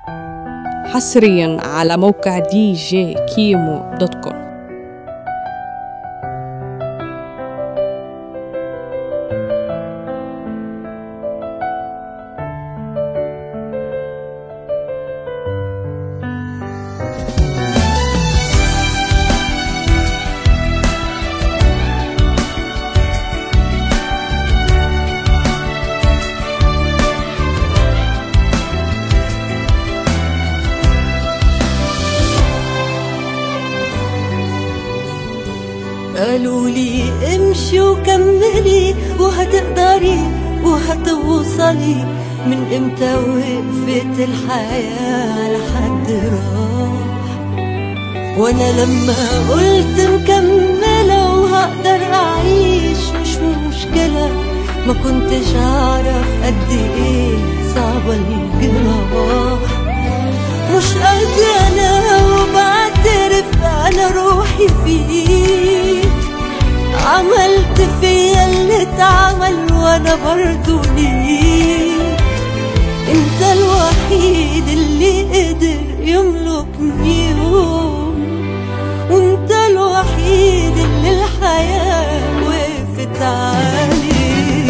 حصريا على موقع دي جي كيمو دوت كوم قالوا لي امشي وكملي وهتقدري وهتوصلي من امتى وقفت الحياة لحد راح وانا لما قلت مكملة وهقدر اعيش مش مشكلة ما كنتش اعرف قد ايه صعبة الجراح مش قادرة انا وبعترف انا روحي فيك عملت فيا اللي اتعمل وانا برضو ليك انت الوحيد اللي قدر يملكني يوم وانت الوحيد اللي الحياة وقفت عليه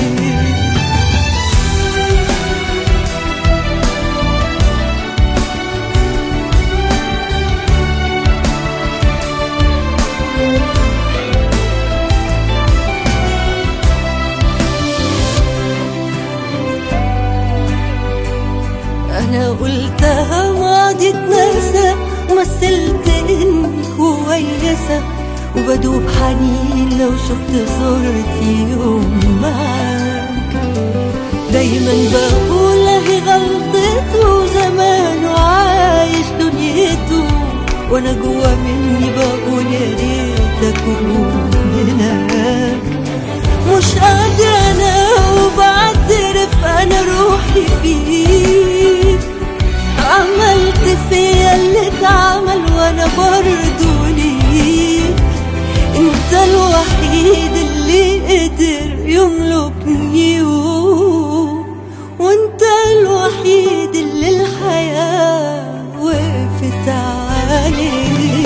انا قلتها ماضي اتنسى ومثلت اني كويسة وبدوب حنين لو شفت صورتي يوم معاك دايما بقول اهي غلطته زمان وعايش دنيته وانا جوا مني بقول يا ريت اكون هناك مش قادرة انا وبعترف انا روحي فيك عملت فيا اللي اتعمل وانا برضو ليك انت الوحيد اللي قدر يملكني يوم وانت الوحيد اللي الحياة وقفت عليه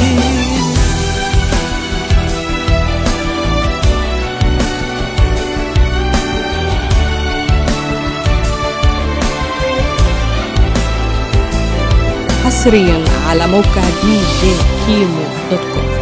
حصريا على موقع دي جي كيمو دوت كوم